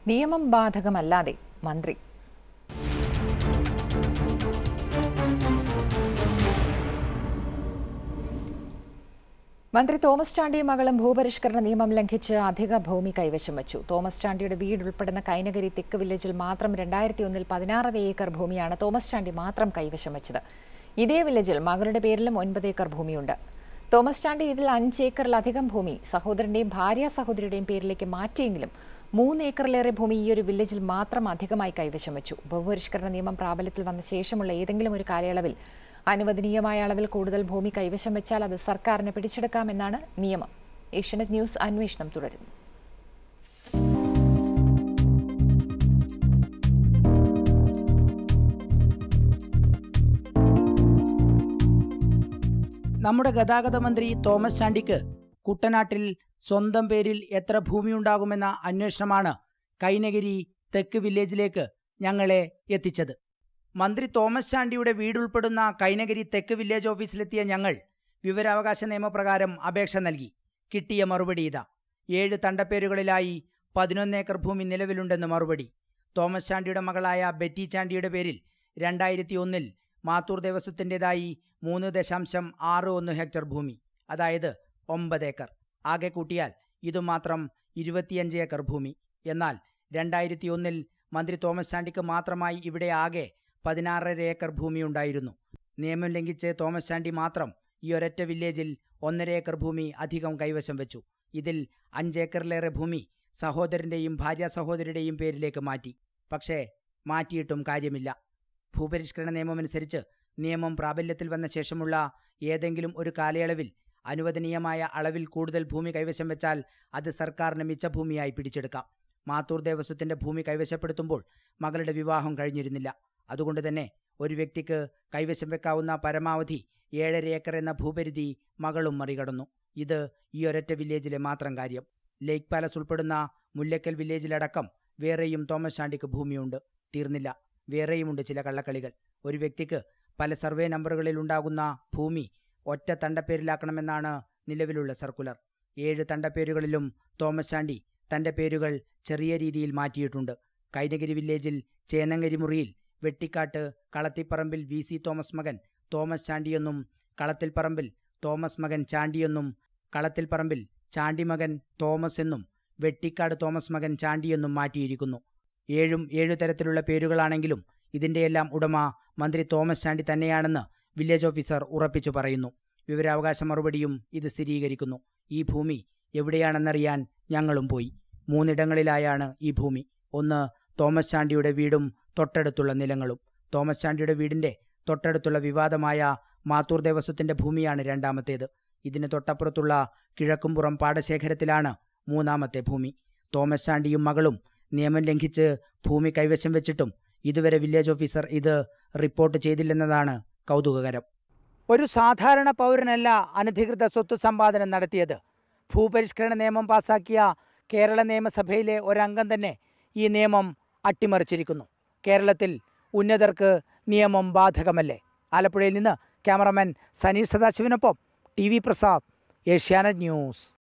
നിയമം ബാധകമല്ലാതെ മന്ത്രി മന്ത്രി തോമസ് ചാണ്ടിയും മകളും ഭൂപരിഷ്കരണ നിയമം ലംഘിച്ച് അധിക ഭൂമി കൈവശം വച്ചു തോമസ് ചാണ്ടിയുടെ വീട് ഉൾപ്പെടുന്ന കൈനഗരി തെക്ക് വില്ലേജിൽ മാത്രം രണ്ടായിരത്തി ഒന്നിൽ പതിനാറര ഏക്കർ ഭൂമിയാണ് തോമസ് ചാണ്ടി മാത്രം കൈവശം വച്ചത് ഇതേ വില്ലേജിൽ മകളുടെ പേരിലും ഒൻപത് ഏക്കർ ഭൂമിയുണ്ട് തോമസ് ചാണ്ടി ഇതിൽ അഞ്ച് ഏക്കറിലധികം ഭൂമി സഹോദരന്റെയും ഭാര്യ സഹോദരിയുടെയും പേരിലേക്ക് മാറ്റിയെങ്കിലും മൂന്ന് ഏക്കറിലേറെ ഭൂമി ഈ ഒരു വില്ലേജിൽ മാത്രം അധികമായി കൈവശം വെച്ചു ഭൂപരിഷ്കരണ നിയമം പ്രാബല്യത്തിൽ വന്ന ശേഷമുള്ള ഏതെങ്കിലും ഒരു കാലയളവിൽ അനുവദനീയമായ അളവിൽ കൂടുതൽ ഭൂമി കൈവശം വെച്ചാൽ അത് സർക്കാരിന് പിടിച്ചെടുക്കാമെന്നാണ് നിയമം ഏഷ്യനെറ്റ് ന്യൂസ് അന്വേഷണം തുടരുന്നു നമ്മുടെ ഗതാഗത മന്ത്രി തോമസ് ചാണ്ടിക്ക് കുട്ടനാട്ടിൽ സ്വന്തം പേരിൽ എത്ര ഭൂമിയുണ്ടാകുമെന്ന അന്വേഷണമാണ് കൈനഗിരി തെക്ക് വില്ലേജിലേക്ക് ഞങ്ങളെ എത്തിച്ചത് മന്ത്രി തോമസ് ചാണ്ടിയുടെ വീടുൾപ്പെടുന്ന കൈനഗിരി തെക്ക് വില്ലേജ് ഓഫീസിലെത്തിയ ഞങ്ങൾ വിവരാവകാശ നിയമപ്രകാരം അപേക്ഷ നൽകി കിട്ടിയ മറുപടി ഇതാ ഏഴ് തണ്ടപ്പേരുകളിലായി പതിനൊന്ന് ഏക്കർ ഭൂമി നിലവിലുണ്ടെന്ന് മറുപടി തോമസ് ചാണ്ടിയുടെ മകളായ ബെറ്റി ചാണ്ടിയുടെ പേരിൽ രണ്ടായിരത്തി ഒന്നിൽ മാത്തൂർ ദേവസ്വത്തിൻ്റെതായി മൂന്ന് ദശാംശം ആറ് ഒന്ന് ഹെക്ടർ ഭൂമി അതായത് ഒമ്പത് ഏക്കർ ആകെ കൂട്ടിയാൽ ഇതുമാത്രം ഇരുപത്തിയഞ്ച് ഏക്കർ ഭൂമി എന്നാൽ രണ്ടായിരത്തി ഒന്നിൽ മന്ത്രി തോമസ് ചാണ്ടിക്ക് മാത്രമായി ഇവിടെ ആകെ പതിനാറര ഏക്കർ ഭൂമി ഉണ്ടായിരുന്നു നിയമം ലംഘിച്ച് തോമസ് ചാണ്ടി മാത്രം ഈ ഒരൊറ്റ വില്ലേജിൽ ഒന്നര ഏക്കർ ഭൂമി അധികം കൈവശം വെച്ചു ഇതിൽ അഞ്ചേക്കറിലേറെ ഭൂമി സഹോദരന്റെയും ഭാര്യ സഹോദരിയുടെയും പേരിലേക്ക് മാറ്റി പക്ഷേ മാറ്റിയിട്ടും കാര്യമില്ല ഭൂപരിഷ്കരണ നിയമമനുസരിച്ച് നിയമം പ്രാബല്യത്തിൽ വന്ന ശേഷമുള്ള ഏതെങ്കിലും ഒരു കാലയളവിൽ അനുവദനീയമായ അളവിൽ കൂടുതൽ ഭൂമി കൈവശം വെച്ചാൽ അത് സർക്കാരിന് മിച്ചഭൂമിയായി പിടിച്ചെടുക്കാം മാത്തൂർ ദേവസ്വത്തിന്റെ ഭൂമി കൈവശപ്പെടുത്തുമ്പോൾ മകളുടെ വിവാഹം കഴിഞ്ഞിരുന്നില്ല അതുകൊണ്ട് തന്നെ ഒരു വ്യക്തിക്ക് കൈവശം വെക്കാവുന്ന പരമാവധി ഏഴര ഏക്കർ എന്ന ഭൂപരിധി മകളും മറികടന്നു ഇത് ഈ ഒരൊറ്റ വില്ലേജിലെ മാത്രം കാര്യം ലേക്ക് പാലസ് ഉൾപ്പെടുന്ന മുല്ലക്കൽ വില്ലേജിലടക്കം വേറെയും തോമസ് ചാണ്ടിക്ക് ഭൂമിയുണ്ട് തീർന്നില്ല വേറെയുമുണ്ട് ചില കള്ളക്കളികൾ ഒരു വ്യക്തിക്ക് പല സർവേ നമ്പറുകളിൽ ഉണ്ടാകുന്ന ഭൂമി ഒറ്റ തണ്ടപ്പേരിലാക്കണമെന്നാണ് നിലവിലുള്ള സർക്കുലർ ഏഴ് തണ്ടപ്പേരുകളിലും തോമസ് ചാണ്ടി തന്റെ പേരുകൾ ചെറിയ രീതിയിൽ മാറ്റിയിട്ടുണ്ട് കൈനഗിരി വില്ലേജിൽ ചേന്നങ്കരി മുറിയിൽ വെട്ടിക്കാട്ട് കളത്തിപ്പറമ്പിൽ വി സി തോമസ് മകൻ തോമസ് ചാണ്ടിയെന്നും കളത്തിൽപ്പറമ്പിൽ തോമസ് മകൻ ചാണ്ടിയെന്നും കളത്തിൽപ്പറമ്പിൽ ചാണ്ടി മകൻ തോമസ് എന്നും വെട്ടിക്കാട് തോമസ് മകൻ ചാണ്ടിയെന്നും മാറ്റിയിരിക്കുന്നു ഏഴും ഏഴു തരത്തിലുള്ള പേരുകളാണെങ്കിലും ഇതിന്റെയെല്ലാം ഉടമ മന്ത്രി തോമസ് ചാണ്ടി തന്നെയാണെന്ന് വില്ലേജ് ഓഫീസർ ഉറപ്പിച്ചു പറയുന്നു വിവരാവകാശ മറുപടിയും ഇത് സ്ഥിരീകരിക്കുന്നു ഈ ഭൂമി എവിടെയാണെന്നറിയാൻ ഞങ്ങളും പോയി മൂന്നിടങ്ങളിലായാണ് ഈ ഭൂമി ഒന്ന് തോമസ് ചാണ്ടിയുടെ വീടും തൊട്ടടുത്തുള്ള നിലങ്ങളും തോമസ് ചാണ്ടിയുടെ വീടിന്റെ തൊട്ടടുത്തുള്ള വിവാദമായ മാത്തൂർ ദേവസ്വത്തിന്റെ ഭൂമിയാണ് രണ്ടാമത്തേത് ഇതിന് തൊട്ടപ്പുറത്തുള്ള കിഴക്കുംപുറം പാടശേഖരത്തിലാണ് മൂന്നാമത്തെ ഭൂമി തോമസ് ചാണ്ടിയും മകളും നിയമം ലംഘിച്ച് ഭൂമി കൈവശം വെച്ചിട്ടും ഇതുവരെ വില്ലേജ് ഓഫീസർ ഇത് റിപ്പോർട്ട് ചെയ്തില്ലെന്നതാണ് കൗതുകകരം ഒരു സാധാരണ പൗരനല്ല അനധികൃത സ്വത്ത് സമ്പാദനം നടത്തിയത് ഭൂപരിഷ്കരണ നിയമം പാസാക്കിയ കേരള നിയമസഭയിലെ ഒരംഗം തന്നെ ഈ നിയമം അട്ടിമറിച്ചിരിക്കുന്നു കേരളത്തിൽ ഉന്നതർക്ക് നിയമം ബാധകമല്ലേ ആലപ്പുഴയിൽ നിന്ന് ക്യാമറമാൻ സനീൽ സദാശിവനൊപ്പം T V Prasad Asianet news